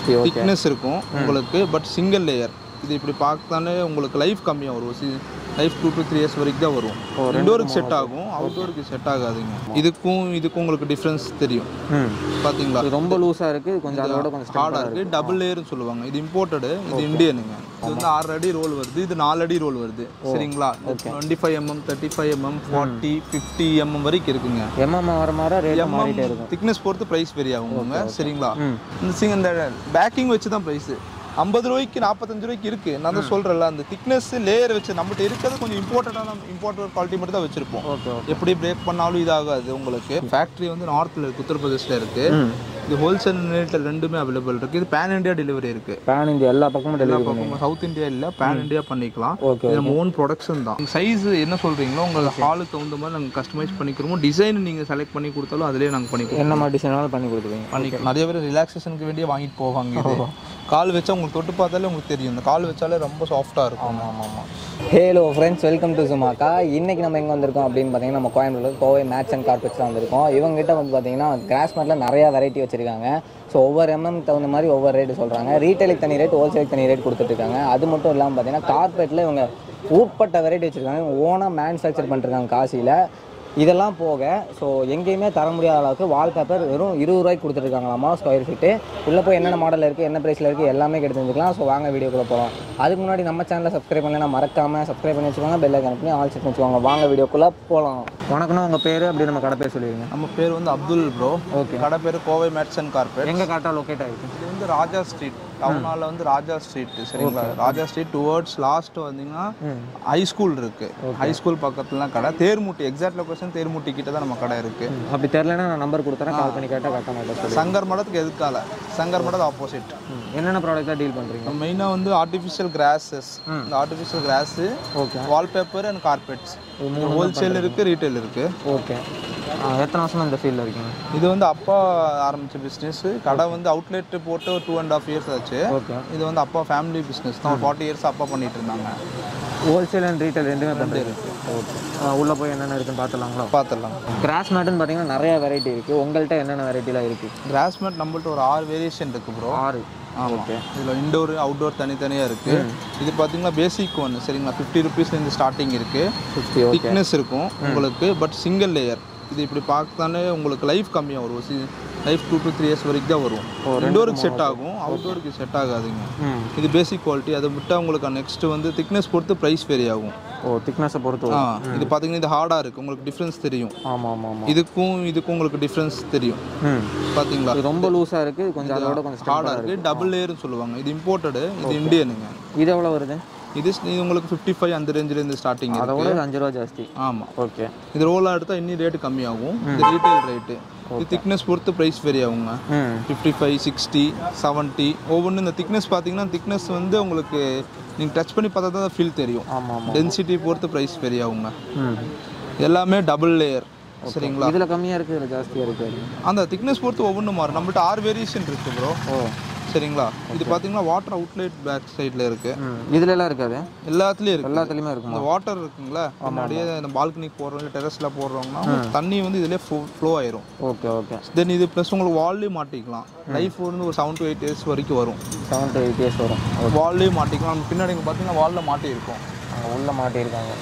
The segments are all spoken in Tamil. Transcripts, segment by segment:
ஓகே திக்னஸ் இருக்கும் உங்களுக்கு பட் சிங்கிள் லேயர் இது இப்படி பார்த்தாலே உங்களுக்கு லைஃப் கம்மியாக வரும் life two to three years வரைக்கும் தான் வரும் இண்டோருக்கு செட் ஆகும் அவுட்டோருக்கு செட் ஆகாதுங்க இதுக்கும் இதுக்கும் உங்களுக்கு டிஃப்ரென்ஸ் தெரியும் ம் பார்த்தீங்களா இது ரொம்ப லூஸாக இருக்குது கொஞ்சம் அதோட கொஞ்சம் ஹார்டாக இருக்குது டபுள் லேயர்னு சொல்லுவாங்க இது இம்போர்ட்டடு இது இந்தியனுங்க இது வந்து ஆறு அடி ரோல் வருது இது நாலு அடி ரோல் வருது சரிங்களா twenty five mm thirty five mm forty fifty mm வரைக்கும் இருக்குங்க எம்எம் வர மாதிரி ரேட் மாறிட்டே இருக்கும் திக்னஸ் பொறுத்து ப்ரைஸ் வெரி ஆகுங்க சரிங்களா ம். இந்த சிங் இந்த பேக்கிங் வச்சு தான் ப்ரைஸ் ஐம்பது ரூபாய்க்கு நாற்பத்தஞ்சு ரூபாய்க்கு இருக்கு நான் தான் சொல்றேன்ல அந்த திக்னஸ் லேயர் வச்சு நம்மகிட்ட இருக்கிறது கொஞ்சம் இம்பார்ட்டண்டான இம்பார்ட்டன்ட் குவாலிட்டி மட்டும் தான் வச்சிருப்போம் ஓகே ஓகே எப்படி பிரேக் பண்ணாலும் இதாகாது உங்களுக்கு ஃபேக்ட்ரி வந்து நார்த்தில் இருக்கு உத்தரப்பிரதேசில் இருக்கு ம் இது ஹோல்சேல் ரேட்டில் ரெண்டுமே அவைலபிள் இருக்கு இது பேன் இந்தியா டெலிவரி இருக்கு பேன் இந்தியா எல்லா பக்கமும் டெலிவரி பக்கம் சவுத் இந்தியா இல்ல பேன் இந்தியா பண்ணிக்கலாம் ஓகே இது நம்ம ஓன் ப்ரொடக்ஷன் தான் சைஸ் என்ன சொல்றீங்களோ உங்க ஹாலுக்கு தகுந்த மாதிரி நாங்கள் கஸ்டமைஸ் பண்ணிக்கிறோமோ டிசைன் நீங்க செலக்ட் பண்ணி கொடுத்தாலும் அதிலே நாங்கள் பண்ணி கொடுப்போம் என்ன மாதிரி டிசைனாலும் பண்ணி கொடுத்துருவீங்க பண்ணிக்கலாம் நிறைய பேர் ரிலாக்ஸேஷனுக்கு வேண்டிய வாங்கிட்டு போவாங்க இது கால் வச்சா உங்களுக்கு தொட்டு பார்த்தாலே உங்களுக்கு தெரியும் இந்த கால் வச்சாலே ரொம்ப சாஃப்டாக இருக்கும் ஆமாம் ஆமாம் ஹேலோ ஃப்ரெண்ட்ஸ் வெல்கம் டு சுமாக்கா இன்னைக்கு நம்ம எங்கே வந்திருக்கோம் அப்படின்னு பார்த்தீங்கன்னா நம்ம Coimbatore Kovai mats and carpets தான் வந்திருக்கோம் இவங்ககிட்ட வந்து பார்த்தீங்கன்னா கிராஸ் மேட்டில் நிறையா வெரைட்டி வச்சிருக்காங்க ஸோ ஒவ்வொரு எம்எம் தகுந்த மாதிரி ஒவ்வொரு ரேட்டு சொல்கிறாங்க ரீட்டைலுக்கு தனி ரேட் ஹோல்சேலுக்கு தனி ரேட் கொடுத்துட்ருக்காங்க அது மட்டும் இல்லாமல் பார்த்தீங்கன்னா கார்பெட்டில் இவங்க ஊட்பட்ட வெரைட்டி வச்சுருக்காங்க ஓனாக மேனுஃபேக்சர் பண்ணிருக்காங்க காசியில் இதெல்லாம் போக ஸோ எங்கேயுமே தர முடியாத அளவுக்கு வால்பேப்பர் வெறும் இருபது ரூபாய்க்கு கொடுத்துருக்காங்களாமா ஸ்கொயர் ஃபீட்டு உள்ளே போய் என்னென்ன மாடல் இருக்குது என்ன ப்ரைஸில் இருக்குது எல்லாமே கேட்டு தெரிஞ்சுக்கலாம் ஸோ வாங்க வீடியோக்குள்ளே போகலாம் அதுக்கு முன்னாடி நம்ம சேனலை சப்ஸ்கிரைப் பண்ணலாம் மறக்காமல் சப்ஸ்கிரைப் பண்ணி வச்சுக்கோங்க பெல் ஐக்கன் பண்ணி ஆல் செட் வச்சுக்கோங்க வாங்க வீடியோக்குள்ளே போகலாம் வணக்கம்னா உங்கள் பேர் அப்படி நம்ம கடை பேர் சொல்லிடுங்க நம்ம பேர் வந்து அப்துல் ப்ரோ ஓகே கடை பேர் கோவை மேட்ஸ் அண்ட் கார்பெட் எங்கே கரெக்டாக லொக்கேட் ஆகிருக்கு இது வந்து ராஜா ஸ்ட்ரீட் டவுன் ஹாலில் வந்து ராஜா ஸ்ட்ரீட் சரிங்களா ராஜா ஸ்ட்ரீட் டுவர்ட்ஸ் லாஸ்ட் வந்தீங்கன்னா ஹை ஸ்கூல் இருக்கு ஹை ஸ்கூல் பக்கத்துலலாம் கடை தேர்முட்டி எக்ஸாக்ட் லொகேஷன் தேர்முட்டி கிட்ட தான் நம்ம கடை இருக்கு அப்படி தெரிலனா நான் நம்பர் கொடுத்துறேன் கால் பண்ணி கேட்டால் கரெக்டாக மாட்டேன் சொல்லி சங்கர் மடத்துக்கு எதுக்கால சங்கர் மடத்து ஆப்போசிட் என்னென்ன ப்ராடக்டாக டீல் பண்ணுறீங்க மெயினாக வந்து ஆர்டிஃபிஷியல் கிராஸஸ் இந்த artificial grass okay wallpaper and carpets wholesale இருக்கு ரீட்டைல் இருக்கு ஓகே எத்தனை வருஷமா இந்த ஃபீல்டில் இருக்கீங்க இது வந்து அப்பா ஆரம்பிச்ச பிஸ்னஸ் கடை வந்து அவுட்லெட் போட்டு ஒரு டூ அண்ட் ஆஃப் இயர்ஸ் ஆச்சு ஓகே இது வந்து அப்பா ஃபேமிலி பிஸ்னஸ் தான் ஃபார்ட்டி இயர்ஸ் அப்பா பண்ணிட்டு இருந்தாங்க ஹோல்சேல் அண்ட் ரீட்டைல் ரெண்டுமே பண்ணுறீங்க ஓகே உள்ளே போய் என்னென்ன இருக்குன்னு பார்த்துலாங்களா பார்த்துடலாம் கிராஸ் மேட்டுன்னு பார்த்தீங்கன்னா நிறைய வெரைட்டி இருக்குது உங்கள்கிட்ட என்னென்ன வெரைட்டிலாம் இருக்குது கிராஸ் மேட் நம்மள்ட்ட ஒரு ஆறு வேரியேஷன் இருக்கு ப்ரோ ஆறு ஆமாம் இதில் இண்டோர் அவுட்டோர் தனித்தனியாக இருக்குது இது பார்த்தீங்கன்னா பேசிக் ஒன்று சரிங்களா ஃபிஃப்டி ருபீஸ்லேருந்து ஸ்டார்டிங் இருக்குது ஃபிஃப்டி ஓகே திக்னஸ் இருக்கும் உங்களுக்கு பட் சிங்கிள் லேயர் இது இப்படி பார்த்தாலே உங்களுக்கு லைஃப் கம்மியாக வரும் life two to three years வரைக்கும் தான் வரும் இண்டோருக்கு செட் ஆகும் அவுட்டோருக்கு செட் ஆகாதுங்க ம் இது பேசிக் குவாலிட்டி அதை விட்டால் உங்களுக்கு நெக்ஸ்ட் வந்து திக்னஸ் பொறுத்து ப்ரைஸ் வேரி ஆகும் ஓ திக்னஸை பொறுத்து ஆ இது பார்த்தீங்கன்னா இது ஹார்டாக இருக்குது உங்களுக்கு டிஃப்ரென்ஸ் தெரியும் ஆமாம் ஆமாம் ஆமாம் இதுக்கும் இதுக்கும் உங்களுக்கு டிஃப்ரென்ஸ் தெரியும் ம் பார்த்தீங்களா இது ரொம்ப லூஸாக இருக்குது கொஞ்சம் அதோட கொஞ்சம் ஹார்டாக இருக்குது டபுள் லேயர்னு சொல்லுவாங்க இது இம்போர்ட்டடு இது இந்தியனுங்க இது எவ்வளோ வருது இது இது உங்களுக்கு ஃபிஃப்டி ஃபைவ் அந்த ரேஞ்சிலேருந்து ஸ்டார்டிங் அதை விட அஞ்சு ரூபா ஜாஸ்தி ஆமாம் ஓகே இது ரோலாக எடுத்தால் இன்னும் ரேட்டு கம்மியாகும் இது ரீட்டைல் ரேட்டு இது திக்னஸ் பொறுத்து ப்ரைஸ் வேரி ஆகுங்க ம் ஃபிஃப்டி ஃபைவ் சிக்ஸ்டி செவன்ட்டி ஒவ்வொன்று இந்த திக்னஸ் பார்த்தீங்கன்னா திக்னஸ் வந்து உங்களுக்கு நீங்கள் டச் பண்ணி பார்த்தா தான் ஃபீல் தெரியும் ஆமாம் ஆமாம் டென்சிட்டி பொறுத்து ப்ரைஸ் வேரி ஆகுங்க ம் எல்லாமே டபுள் லேயர் சரிங்களா இதில் கம்மியாக இருக்குது இதில் ஜாஸ்தியாக இருக்குது அந்த திக்னஸ் பொறுத்து ஒவ்வொன்றும் மாறும் நம்மள்ட்ட ஆறு வேரியேஷன் இருக்குது ப்ரோ ஓ சரிங்களா இது பார்த்தீங்கன்னா வாட்டர் அவுட்லெட் பேக் சைடில் இருக்குது ம் இதுல எல்லாம் இருக்காது எல்லாத்துலேயும் இருக்குது எல்லாத்துலேயுமே இருக்குமா இந்த வாட்டர் இருக்குங்களா முன்னாடியே இந்த பால்கனிக்கு போடுறவங்க டெரஸில் போடுறவங்கன்னா தண்ணி வந்து இதிலே ஃப்ளோ ஆயிரும் ஓகே ஓகே தென் இது ப்ளஸ் உங்களுக்கு வால்லையும் மாட்டிக்கலாம் லைஃப் வந்து ஒரு செவன் டு எயிட் இயர்ஸ் வரைக்கும் வரும் செவன் டு எயிட் இயர்ஸ் வரும் வால்லையும் மாட்டிக்கலாம் நம்ம பின்னாடி இங்கே பார்த்தீங்கன்னா வாலில் மாட்டியிருக்கும் அங்கே உள்ளே மாட்டியிருக்காங்க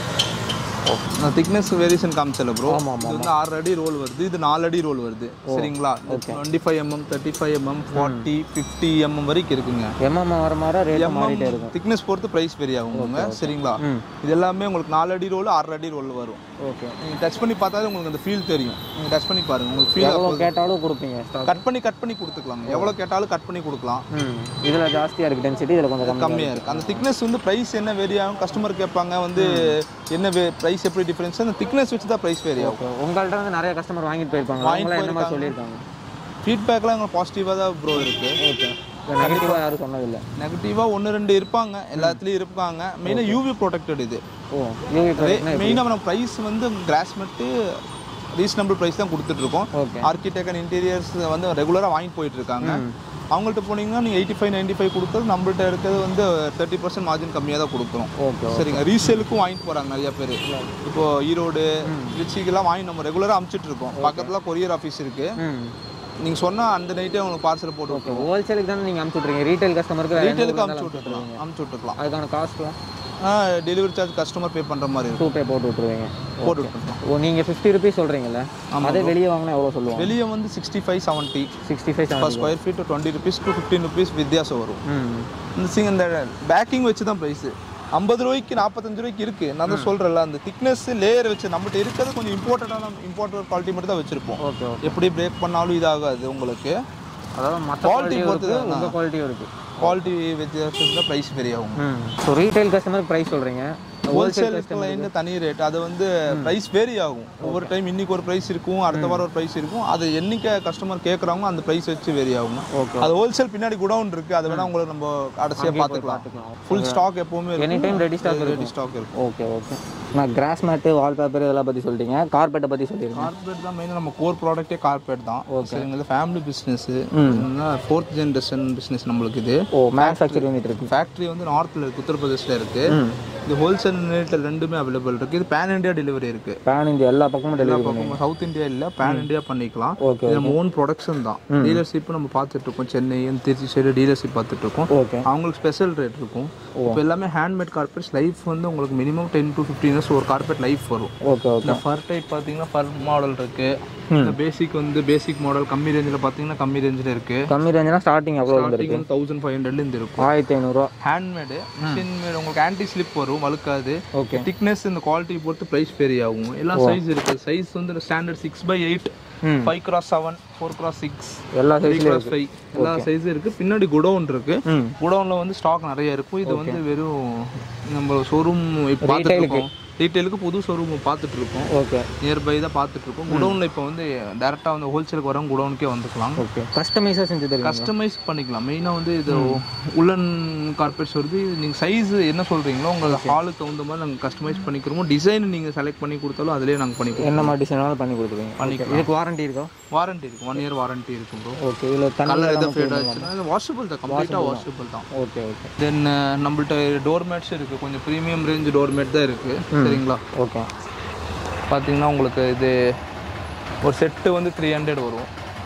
நான் திக்னஸ் வேரியேஷன் காமிச்சல ப்ரோ ஆமாம் இது வந்து ஆறு அடி ரோல் வருது இது நாலு அடி ரோல் வருது சரிங்களா twenty five mm thirty five mm forty fifty mm வரைக்கும் இருக்குங்க எம்எம் வர மாதிரி ரேட் மாறிட்டே இருக்கும் திக்னஸ் பொறுத்து ப்ரைஸ் வேரி ஆகுங்க சரிங்களா ம் இது எல்லாமே உங்களுக்கு நாலு அடி ரோல் ஆறு அடி ரோல் வரும் ஓகே நீங்கள் டச் பண்ணி பார்த்தாலே உங்களுக்கு அந்த ஃபீல் தெரியும் நீங்கள் டச் பண்ணி பாருங்க உங்களுக்கு ஃபீல் எவ்வளோ கேட்டாலும் கொடுப்பீங்க ஸ்டாக் கட் பண்ணி கட் பண்ணி கொடுத்துக்கலாம் எவ்வளோ கேட்டாலும் கட் பண்ணி கொடுக்கலாம் ம் இதில் ஜாஸ்தியாக இருக்குது டென்சிட்டி இதில் கொஞ்சம் கம்மி கம்மியாக இருக்குது அந்த திக்னஸ் வந்து ப்ரைஸ் என்ன வேரி ஆகும் கஸ்டமர் கேட்பாங்க வந்து என்ன ப்ரைஸ் எப்படி டிஃப்ரென்ஸ் அந்த திக்னஸ் வச்சு தான் ப்ரைஸ் வேரி ஆகும் ஓகே உங்கள்கிட்ட வந்து நிறைய கஸ்டமர் வாங்கிட்டு போயிருப்பாங்க அவங்களாம் என்ன மாதிரி சொல்லியிருக்காங்க ஃபீட்பேக்லாம் எங்களுக்கு பாசிட்டிவாக தான் ப்ரோ இருக்குது ஓகே நெகட்டிவாக யாரும் சொன்னதில்லை நெகட்டிவாக ஒன்று ரெண்டு இருப்பாங்க எல்லாத்துலேயும் இருப்பாங்க மெயினாக யூவி ப்ரொடெக்டட் இது ஓ யூவி ப்ராடக்ட்னா மெயினாக நம்ம ப்ரைஸ் வந்து கிராஸ் மெட்டு ரீசனபிள் ப்ரைஸ் தான் கொடுத்துட்ருக்கோம் ஓகே ஆர்கிடெக்ட் அண்ட் இன்டீரியர்ஸ் வந்து ரெகுலராக வாங்கிட்டு போயிட்டு இருக்காங்க அவங்கள்ட்ட போனீங்கன்னா நீங்கள் எயிட்டி ஃபைவ் நைன்ட்டி ஃபைவ் கொடுத்தது நம்மள்ட்ட இருக்கிறது வந்து தேர்ட்டி பர்சன்ட் மார்ஜின் கம்மியாக தான் கொடுக்குறோம் ஓகே சரிங்க ரீசேலுக்கும் வாங்கிட்டு போகிறாங்க நிறைய பேர் இப்போ ஈரோடு திருச்சிக்கெல்லாம் வாங்கி நம்ம ரெகுலராக அமுச்சிட்டு இருக்கோம் பக்கத்தில் கொரியர் ஆஃபீஸ் இருக்குது ம் நீங்கள் சொன்னால் அந்த நைட்டே உங்களுக்கு பார்சல் போட்டு ஓகே ஹோல்சேலுக்கு தானே நீங்கள் அனுப்பிச்சு விட்றீங்க ரீட்டைல் கஸ்டமருக்கு ரீட்டெயிலுக்கு அமுச்சு விட்டுக்கலாம் அமுச்சு விட்டுக்கலாம் அதுக்கான காஸ்ட்லாம் டெலிவரி சார்ஜ் கஸ்டமர் பே பண்ணுற மாதிரி இருக்கும் டூ பே போட்டு விட்ருவீங்க போட்டு விட்டுருக்கோம் ஓ நீங்கள் ஃபிஃப்டி ருபீஸ் சொல்கிறீங்கல்ல அதே வெளியே வாங்கினா எவ்வளோ சொல்லுவாங்க வெளியே வந்து sixty five seventy sixty five per square feet twenty rupees to fifteen rupees வித்தியாசம் வரும் ம் இந்த சிங் இந்த பேக்கிங் வச்சு தான் ப்ரைஸு ஐம்பது ரூபாய்க்கு நாற்பத்தஞ்சு ரூபாய்க்கு இருக்கு நான் தான் சொல்கிறேன்ல அந்த திக்னஸ் லேயர் வச்சு நம்மகிட்ட இருக்கிறது கொஞ்சம் இம்பார்ட்டண்டான இம்பார்ட்டன்ட் குவாலிட்டி மட்டும் தான் வச்சிருப்போம் ஓகே ஓகே எப்படி பிரேக் பண்ணாலும் இதாகாது உங்களுக்கு அதாவது மற்ற Quality குவாலிட்டி பொறுத்து இருக்குது தான். உங்கள் குவாலிட்டியும் இருக்குது குவாலிட்டி வித்தியாசம் தான் ப்ரைஸ் வெரி ஆகும் ம் ஸோ ரீட்டைல் கஸ்டமருக்கு ப்ரைஸ் சொல்கிறீங்க ஹோல்சேல் லைன் தனி ரேட் அது வந்து ப்ரைஸ் வேரி ஆகும் ஒவ்வொரு டைம் இன்னைக்கு ஒரு ப்ரைஸ் இருக்கும் அடுத்த வாரம் ஒரு ப்ரைஸ் இருக்கும் அது என்னைக்கு கஸ்டமர் கேட்குறாங்க அந்த ப்ரைஸ் வச்சு வேரி ஆகும் ஓகே அது ஹோல்சேல் பின்னாடி குடவுன் இருக்கு அதை வேணா உங்களுக்கு நம்ம கடைசியாக பார்த்துக்கலாம் பார்த்துக்கலாம் ஃபுல் ஸ்டாக் எப்பவுமே any time ready stock ready stock இருக்கும் ஓகே ஓகே நான் கிராஸ் மேட்டு வால்பேப்பர் இதெல்லாம் பற்றி சொல்லிட்டீங்க கார்பெட்டை பற்றி சொல்லிடுங்க கார்பரேட் தான் மெயினாக நம்ம கோர் ப்ராடக்ட்டே கார்பரேட் தான் சரிங்களா ஃபேமிலி பிஸ்னஸ் ம். ஃபோர்த் ஜென்ரேஷன் பிஸ்னஸ் நம்மளுக்கு இது ஓ மேனுஃபேக்சர் யூனிட் இருக்கு ஃபேக்ட்ரி வந்து நார்த்தில் இருக்கு உத்தரப்பிரதேசில் இருக்கு ம் இது ஹோல்சேல் ரேட்டில் ரெண்டுமே அவைலபிள் இருக்கு இது பேன் இந்தியா டெலிவரி இருக்கு பேன் இந்தியா எல்லா பக்கமும் டெலிவரி பக்கம் சவுத் இந்தியா இல்ல பேன் இந்தியா பண்ணிக்கலாம் ஓகே இது நம்ம ஓன் ப்ரொடக்ஷன் தான் டீலர்ஷிப் நம்ம பார்த்துட்டு இருக்கோம் சென்னை திருச்சி சைடு டீலர்ஷிப் பார்த்துட்டு இருக்கோம் ஓகே அவங்களுக்கு ஸ்பெஷல் ரேட் இருக்கும் இப்போ எல்லாமே ஹேண்ட்மேட் கார்பெட்ஸ் லைஃப் வந்து உங்களுக்கு minimum ten to fifteen years ஒரு கார்பெட் லைஃப் வரும் ஓகே ஓகே இந்த ஃபர் டைப் பார்த்தீங்கன்னா ஃபர் மாடல் இருக்கு இந்த பேசிக் வந்து பேசிக் மாடல் கம்மி ரேஞ்சில் பார்த்தீங்கன்னா கம்மி ரேஞ்சில் இருக்கு கம்மி ரேஞ்சுனா ஸ்டார்டிங் எவ்வளோ வந்து ஸ்டார்டிங் வந்து தௌசண்ட் ஃபைவ் ஹண்ட்ரட்லேருந்து இருக்கும் ஆயிரத்தி ஐநூறுரூவா ஹேண்ட்மேடு மிஷின் மேட் உங்களுக்கு ஆன்டி ஸ்லிப் வரும் வழுக்காது ஓகே திக்னஸ் இந்த குவாலிட்டி பொறுத்து ப்ரைஸ் வேரி ஆகும் எல்லா சைஸ் இருக்கு சைஸ் வந்து ஸ்டாண்டர்ட் சிக்ஸ் பை எயிட் ம் five cross seven four cross six எல்லா த்ரீ சைஸ்லையும் கிராஸ் ஃபைவ் எல்லா சைஸும் இருக்கு பின்னாடி குடோன் இருக்கு ம் குடோன்ல வந்து ஸ்டாக் நிறைய இருக்கும் இது வந்து வெறும் நம்ம ஷோரூம் இப்போ பார்த்துட்டு இருக்கோம் ரீட்டைலுக்கு புது ஷோரூம் பார்த்துட்டு இருக்கோம் ஓகே நியர்பை தான் பார்த்துட்டு இருக்கோம் குடோன்ல இப்போ வந்து டேரெக்டாக வந்து ஹோல்சேலுக்கு வரவங்க குடோனுக்கே வந்துக்கலாம் ஓகே கஸ்டமைஸாக செஞ்சு தருவீங்க கஸ்டமைஸ் பண்ணிக்கலாம் மெயினாக வந்து இது உள்ளன் கார்பெட்ஸ் வருது நீங்கள் சைஸ் என்ன சொல்கிறீங்களோ உங்கள் ஹாலுக்கு தகுந்த மாதிரி நாங்கள் கஸ்டமைஸ் பண்ணிக்கிறோமோ டிசைன் நீங்கள் செலக்ட் பண்ணி கொடுத்தாலும் அதிலே நாங்கள் பண்ணி கொடுப்போம் என்ன மாதிரி டிசைனாலும் பண்ணி கொடுத்துருவீங்க பண்ணிக்கலாம். இதுக்கு வாரண்டி இருக்கா வாரண்டி இருக்கும் ஒன் இயர் வாரண்டி இருக்கும் ப்ரோ ஓகே இதில் தண்ணி கலர் எதாவது ஃபேட் ஆச்சுன்னா வாஷபிள் தான் கம்ப்ளீட்டாக வாஷபிள் தான் ஓகே ஓகே தென் நம்மள்ட்ட டோர் மேட்ஸ் இருக்குது கொஞ்சம் ப்ரீமியம் ரேஞ்ச் டோர் மேட் தான் இருக்குது சரிங்களா ஓகே பார்த்தீங்கன்னா உங்களுக்கு இது ஒரு செட்டு வந்து த்ரீ ஹண்ட்ரட் வரும்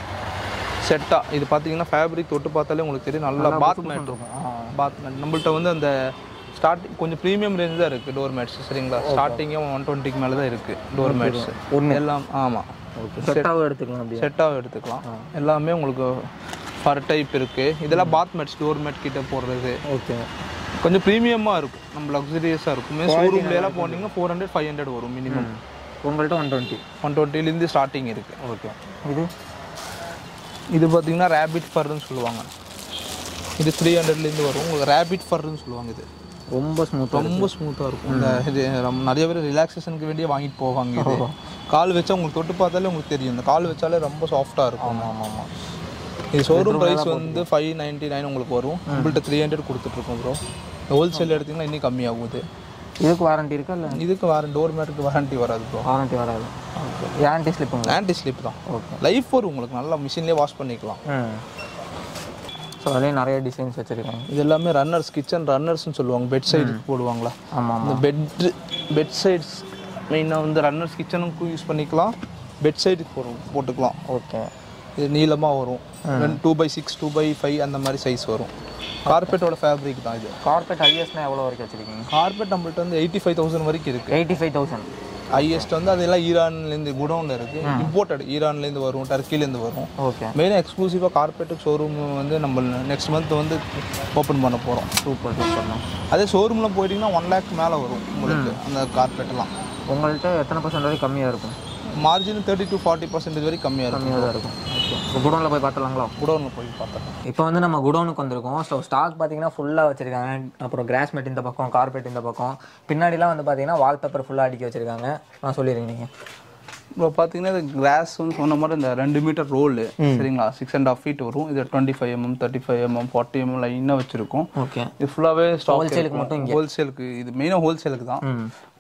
செட்டாக இது பார்த்தீங்கன்னா ஃபேப்ரிக் தொட்டு பார்த்தாலே உங்களுக்கு தெரியும் நல்லா பாத் மேட் இருக்கும் பாத் மேட் நம்மள்ட்ட வந்து அந்த ஸ்டார்டிங் கொஞ்சம் ப்ரீமியம் ரேஞ்ச் தான் இருக்குது டோர் மேட்ஸ் சரிங்களா ஸ்டார்டிங்கே ஒன் டுவெண்ட்டிக்கு மேலே தான் இருக்குது டோர் மேட்ஸ் ஒன்று எல்லாம் ஆமாம் ஓகே செட்டாகவும் எடுத்துக்கலாம் அப்படியே செட்டாக எடுத்துக்கலாம் எல்லாமே உங்களுக்கு ஃபர் டைப் இருக்குது இதெல்லாம் பாத் மேட்ஸ் டோர் மேட் கிட்ட போடுறது ஓகே கொஞ்சம் ப்ரீமியமாக இருக்கும் நம்ம லக்ஸரியஸாக இருக்கும் ஷோரூம்ல எல்லாம் போனீங்கன்னா ஃபோர் ஹண்ட்ரட் ஃபைவ் ஹண்ட்ரட் வரும் மினிமம் உங்கள்கிட்ட ஒன் டுவெண்ட்டி ஒன் டுவெண்ட்டிலேருந்து ஸ்டார்டிங் இருக்குது ஓகே இது இது பார்த்தீங்கன்னா ரேபிட் ஃபர்னு சொல்லுவாங்க இது த்ரீ ஹண்ட்ரட்லேருந்து வரும் உங்களுக்கு ரேபிட் ஃபர்னு சொல்லுவாங்க இது ரொம்ப ஸ்மூத்தாக ரொம்ப ஸ்மூத்தாக இருக்கும் இந்த இது நம்ம நிறைய பேர் ரிலாக்ஸேஷனுக்கு வேண்டியே வாங்கிட்டு போவாங்க இது கால் வச்சா உங்களுக்கு தொட்டு பார்த்தாலே உங்களுக்கு தெரியும் இந்த கால் வச்சாலே ரொம்ப சாஃப்டாக இருக்கும் ஆமாம் ஆமாம் ஆமாம் இது ஷோரூம் ப்ரைஸ் வந்து ஃபைவ் நைன்ட்டி நைன் உங்களுக்கு வரும் உங்கள்கிட்ட த்ரீ ஹண்ட்ரட் கொடுத்துட்ருக்கோம் ப்ரோ ஹோல்சேல் எடுத்தீங்கன்னா இன்னும் கம்மியாகும் இது இதுக்கு வாரண்டி இருக்கா இல்லை இதுக்கு வேறு டோர் மேட்டுக்கு வாரண்டி வராது ப்ரோ வாரண்டி வராது ஓகே கேரண்டி ஸ்லிப்புங்களா ஆன்டி ஸ்லிப் தான் ஓகே லைஃப் வரும் உங்களுக்கு நல்லா மிஷின்லேயே வாஷ் பண்ணிக்கலாம் ம் ஸோ அதுலேயும் நிறைய டிசைன்ஸ் வச்சுருக்காங்க இது எல்லாமே ரன்னர்ஸ் கிச்சன் ரன்னர்ஸ்னு சொல்லுவாங்க பெட் சைடுக்கு போடுவாங்களா ஆமாம் இந்த ஆமாம் பெட் பெட் சைட்ஸ் மெயினாக வந்து ரன்னர்ஸ் கிச்சனுக்கும் யூஸ் பண்ணிக்கலாம் பெட் சைடுக்கு போடும் போட்டுக்கலாம் ஓகே இது நீளமாக வரும் two by six two by five அந்த மாதிரி சைஸ் வரும் கார்பெட்டோட ஃபேப்ரிக் தான் இது கார்பெட் ஹையஸ்ட்னா எவ்வளோ வரைக்கும் வச்சுருக்கீங்க கார்பெட் நம்மள்ட்ட வந்து எயிட்டி ஃபைவ் தௌசண்ட் வரைக்கும் இருக்குது எயிட்டி ஃபைவ் தௌசண்ட் ஹையஸ்ட் வந்து அதெல்லாம் ஈரான்லேருந்து குடோனில் இருக்குது இம்போர்ட்டட் ஈரான்லேருந்து வரும் டர்க்கிலேருந்து வரும் ஓகே மெயினாக எக்ஸ்க்ளூசிவாக கார்பெட்டுக்கு ஷோரூம் வந்து நம்ம நெக்ஸ்ட் மந்த் வந்து ஓப்பன் பண்ண போகிறோம் சூப்பர் சூப்பர்ண்ணா அதே ஷோரூமில் போயிட்டீங்கன்னா ஒன் லேக் மேலே வரும் உங்களுக்கு அந்த கார்பெட்லாம் உங்கள்கிட்ட எத்தனை பர்சன்ட் வரைக்கும் கம்மியாக இருக்கும் margin thirty to forty percentage வரைக்கும் கம்மியாக இருக்கும் கம்மியாக தான் இருக்கும் ஓகே இப்போ குடோனில் போய் பார்த்துலாங்களா குடோனில் போய் பார்த்தேன் இப்போ வந்து நம்ம குடோனுக்கு வந்திருக்கோம் ஸோ ஸ்டாக் பார்த்தீங்கன்னா ஃபுல்லாக வச்சிருக்காங்க அப்புறம் கிராஸ் மேட் இந்த பக்கம் கார்பெட் இந்த பக்கம் பின்னாடிலாம் வந்து பார்த்தீங்கன்னா வால்பேப்பர் ஃபுல்லாக அடிக்க வச்சிருக்காங்க நான் சொல்லிடுங்க நீங்கள் இப்போ பார்த்தீங்கன்னா இது கிளாஸ் வந்து சொன்ன மாதிரி இந்த ரெண்டு மீட்டர் ரோலு சரிங்களா சிக்ஸ் அண்ட் ஆஃப் ஃபீட் வரும் இது twenty five mm thirty five mm forty mm லைனாக வச்சிருக்கோம் ஓகே இது ஃபுல்லாகவே ஸ்டாக் Wholesale-க்கு மட்டும் ஹோல்சேலுக்கு இது மெயினாக ஹோல்சேலுக்கு தான் ம்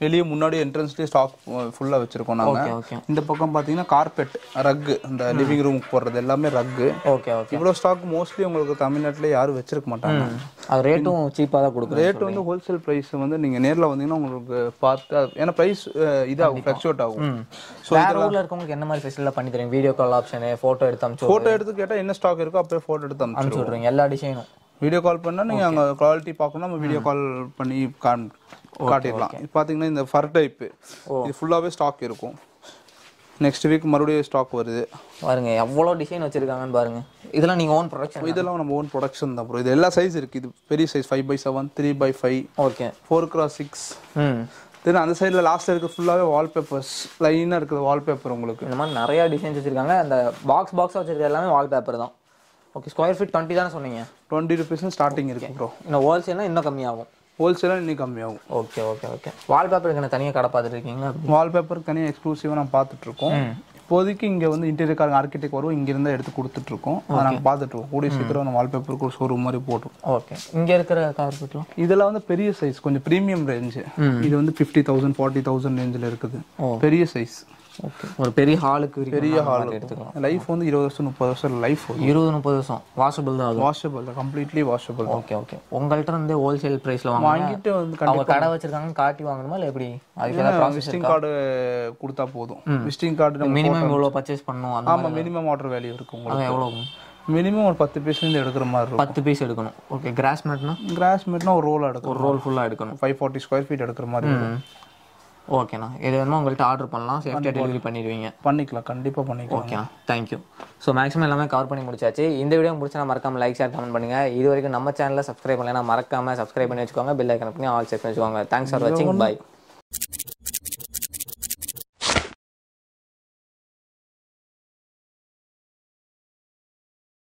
வெளியே முன்னாடி என்ட்ரன்ஸ்லேயே ஸ்டாக் ஃபுல்லாக வச்சுருக்கோம் நாங்கள் ஓகே இந்த பக்கம் பார்த்தீங்கன்னா கார்பெட் ரக்கு இந்த லிவிங் ரூமுக்கு போடுறது எல்லாமே ரக்கு ஓகே ஓகே இவ்வளோ ஸ்டாக் மோஸ்ட்லி உங்களுக்கு தமிழ்நாட்டில் யாரும் வச்சிருக்க மாட்டாங்க அது ரேட்டும் சீப்பாக தான் கொடுக்குறேன் ரேட் வந்து ஹோல்சேல் ப்ரைஸ் வந்து நீங்கள் நேரில் வந்தீங்கன்னா உங்களுக்கு பார்த்து அது- ஏன்னா ப்ரைஸ் இதாகும் ஃப்ளக்சுவேட் ஆகும் ஸோ வேற ஊர்ல இருக்கவங்களுக்கு என்ன மாதிரி ஃபெசிலிட்டி பண்ணி தரீங்க வீடியோ கால் ஆப்ஷனு ஃபோட்டோ எடுத்து அனுப்பிச்சு ஃபோட்டோ எடுத்து கேட்டால் என்ன ஸ்டாக் இருக்கோ அப்படியே ஃபோட்டோ எடுத்து அனுப்பிச்சு அனுப்பிச்சு விட்ருவீங்க எல்லா டிசைனும் வீடியோ கால் பண்ணால் நீங்கள் அங்கே குவாலிட்டி பார்க்கணும் நம்ம வீடியோ கால் பண்ணி காண் காட்டிடலாம் இப்போ பார்த்தீங்கன்னா இந்த ஃபர் டைப்பு இது ஃபுல்லாகவே ஸ்டாக் இருக்கும் நெக்ஸ்ட் வீக் மறுபடியும் ஸ்டாக் வருது பாருங்க எவ்வளோ டிசைன் வச்சிருக்காங்கன்னு பாருங்க இதெல்லாம் நீங்க ஓன் ப்ரொடக்ஷன் இதெல்லாம் நம்ம ஓன் ப்ரொடக்ஷன் தான் ப்ரோ இது எல்லா சைஸ் இருக்குது இது பெரிய size five by seven three by five okay four cross six ம் தென் அந்த சைடில் லாஸ்ட்டில் இருக்க ஃபுல்லாகவே வால்பேப்பர்ஸ் லைனாக இருக்குது வால்பேப்பர் உங்களுக்கு இந்த மாதிரி நிறைய டிசைன்ஸ் வச்சிருக்காங்க அந்த பாக்ஸ் பாக்ஸாக வச்சிருக்க எல்லாமே வால்பேப்பர் தான் ஓகே ஸ்கொயர் ஃபீட் டுவெண்ட்டி தானே சொன்னீங்க டுவெண்ட்டி ருபீஸ் ஸ்டார்டிங் இருக்குது ப்ரோ இன்னும் ஹோல்சேல்னா இன்னும் கம்மியாகும் ஹோல்சேலாக இன்னும் கம்மியாகும் ஓகே ஓகே ஓகே வால்பேப்பருக்கு என்ன தனியாக கடை பார்த்துட்டு இருக்கீங்களா வால்பேப்பர் தனியாக எக்ஸ்க்ளூசிவாக நான் பார்த்துட்ருக்கோம் இப்போதைக்கு இங்கே வந்து இன்டீரியர் காரங்க ஆர்கிடெக்ட் வரும் இங்கேருந்து எடுத்து கொடுத்துட்ருக்கோம் அதை நாங்கள் பார்த்துட்ருக்கோம் கூடிய சீக்கிரம் நம்ம வால்பேப்பருக்கு ஒரு ஷோரூம் மாதிரி போட்டுரும் ஓகே இங்கே இருக்கிற கார்பெட்லாம் இதெல்லாம் வந்து பெரிய சைஸ் கொஞ்சம் ப்ரீமியம் ரேஞ்சு இது வந்து ஃபிஃப்டி தௌசண்ட் ஃபார்ட்டி தௌசண்ட் ரேஞ்சில் இருக்குது பெரிய சைஸ் ஓகே ஒரு பெரிய ஹாலுக்கு பெரிய ஹால் எடுத்துக்கலாம் லைஃப் வந்து இருபது வருஷம் முப்பது வருஷம் லைஃப் இருபது முப்பது வருஷம் வாஷபிள் தான் அது washable completely washable okay okay உங்கள்கிட்ட இருந்து ஹோல்சேல் ப்ரைஸில் வாங்க வாங்கிட்டு வந்து அவங்க கடை வச்சிருக்காங்கன்னு காட்டி வாங்கணுமா இல்லை எப்படி அதுக்கு ஏதாவது ப்ராசஸ் விசிட்டிங் கார்டு கொடுத்தா போதும் விசிட்டிங் கார்டு நம்ம மினிமம் இவ்வளோ பர்ச்சேஸ் பண்ணணும் அந்த ஆமாம் மினிமம் ஆர்டர் வேல்யூ இருக்கு உங்களுக்கு அது எவ்வளோ மினிமம் ஒரு பத்து பீஸ்லேருந்து எடுக்கிற மாதிரி இருக்கும் பத்து பீஸ் எடுக்கணும் ஓகே கிராஸ் மேட்னா கிராஸ் மீட்னா ஒரு ரோல் எடுக்கும் ஒரு ரோல் ஃபுல்லாக எடுக்கணும் ஃபைவ் ஃபார்ட்டி ஸ்கொயர் ஃபீட் எடுக்கிற மாதிரி இருக்கும் ஓகேண்ணா இது வேணுமோ உங்கள்கிட்ட ஆர்டர் பண்ணலாம் சேஃப்டியாக டெலிவரி பண்ணிடுவீங்க பண்ணிக்கலாம் கண்டிப்பாக பண்ணிக்கலாம் ஓகேண்ணா தேங்க்யூ ஸோ மேக்ஸிமம் எல்லாமே கவர் பண்ணி முடிச்சாச்சு இந்த வீடியோ முடிச்சா மறக்காம லைக் ஷேர் கமெண்ட் பண்ணுங்க இது வரைக்கும் நம்ம சேனலில் சப்ஸ்கிரைப் பண்ணலைன்னா மறக்காம சப்ஸ்கிரைப் பண்ணி வச்சுக்கோங்க பெல் ஐக்கன் பண்ணி ஆல் செட் பண்ணி வச்சுக்கோங்க தேங்க்ஸ் ஃபார் வாட்சிங் பை